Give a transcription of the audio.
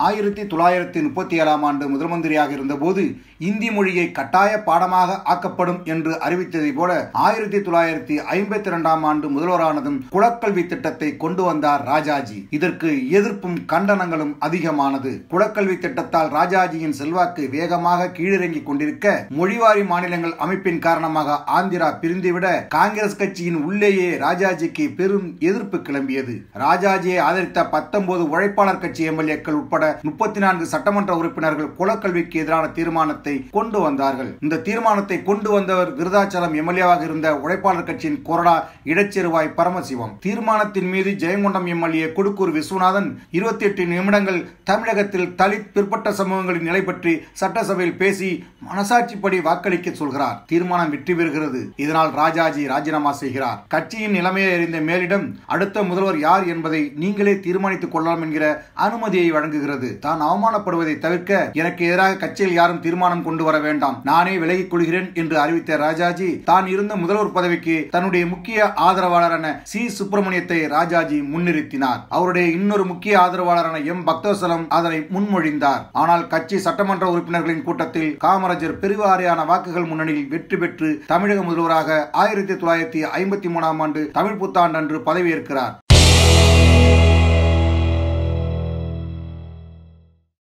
ஆயிரத்தி தொள்ளாயிரத்தி முப்பத்தி ஏழாம் ஆண்டு முதல் மந்திரியாக இருந்தபோது இந்தி மொழியை கட்டாய பாடமாக ஆக்கப்படும் என்று அறிவித்ததை போல ஆயிரத்தி தொள்ளாயிரத்தி ஐம்பத்தி இரண்டாம் ஆண்டு முதல்வரானதும் குலக்கல்வி திட்டத்தை கொண்டு வந்தார் ராஜாஜி இதற்கு எதிர்ப்பும் கண்டனங்களும் அதிகமானது குலக்கல்வி திட்டத்தால் ராஜாஜியின் செல்வாக்கு வேகமாக கீழிறங்கிக் கொண்டிருக்க மொழிவாரி மாநிலங்கள் அமைப்பின் காரணமாக ஆந்திரா பிரிந்துவிட காங்கிரஸ் கட்சியின் உள்ளேயே ராஜாஜிக்கு பெரும் எதிர்ப்பு கிளம்பியது ராஜாஜியை ஆதரித்த பத்தொன்பது உழைப்பாளர் கட்சி எம்எல்ஏக்கள் உட்பட முப்பத்தி நான்கு சட்டமன்ற உறுப்பினர்கள் குலக்கல்விக்கு எதிரான தீர்மானத்தை கொண்டு வந்தார்கள் இந்த தீர்மானத்தை கொண்டு வந்தவர் விருதாச்சலம் எம்எல்ஏவாக இருந்த உழைப்பாளர் கட்சியின் கொறடா இடச்செருவாய் பரமசிவம் தீர்மானத்தின் மீது ஜெயங்கொண்டம் எம்எல்ஏ கொடுக்கூர் விஸ்வநாதன் இருபத்தி எட்டு நிமிடங்கள் தமிழகத்தில் தலித் பிற்பட்ட சமூகங்களின் நிலை பற்றி சட்டசபையில் பேசி மனசாட்சிப்படி வாக்களிக்க சொல்கிறார் தீர்மானம் வெற்றி பெறுகிறது இதனால் ராஜாஜி ராஜினாமா செய்கிறார் கட்சியின் நிலைமையை அறிந்த மேலிடம் அடுத்த முதல்வர் யார் என்பதை நீங்களே தீர்மானித்துக் கொள்ளலாம் என்கிற அனுமதியை வழங்குகிறது தான் அவமானப்படுவதை தவிர்க்க எனக்கு எதிராக கட்சியில் யாரும் தீர்மானம் கொண்டு வர வேண்டாம் நானே விலகிக் கொள்கிறேன் என்று அறிவித்த ராஜாஜி தான் இருந்த முதல்வர் பதவிக்கு தன்னுடைய முக்கிய ஆதரவாளரான சி சுப்பிரமணியத்தை ராஜாஜி முன்னிறுத்தினார் அவருடைய இன்னொரு முக்கிய ஆதரவாளரான எம் பக்தவசலம் அதனை முன்மொழிந்தார் ஆனால் கட்சி சட்டமன்ற உறுப்பினர்களின் கூட்டத்தில் காமராஜர் பெருவாரியான வாக்குகள் முன்னணியில் வெற்றி பெற்று தமிழக முதல்வராக ஆயிரத்தி தொள்ளாயிரத்தி ஐம்பத்தி மூணாம் ஆண்டு தமிழ் புத்தாண்டு அன்று பதவியேற்கிறார்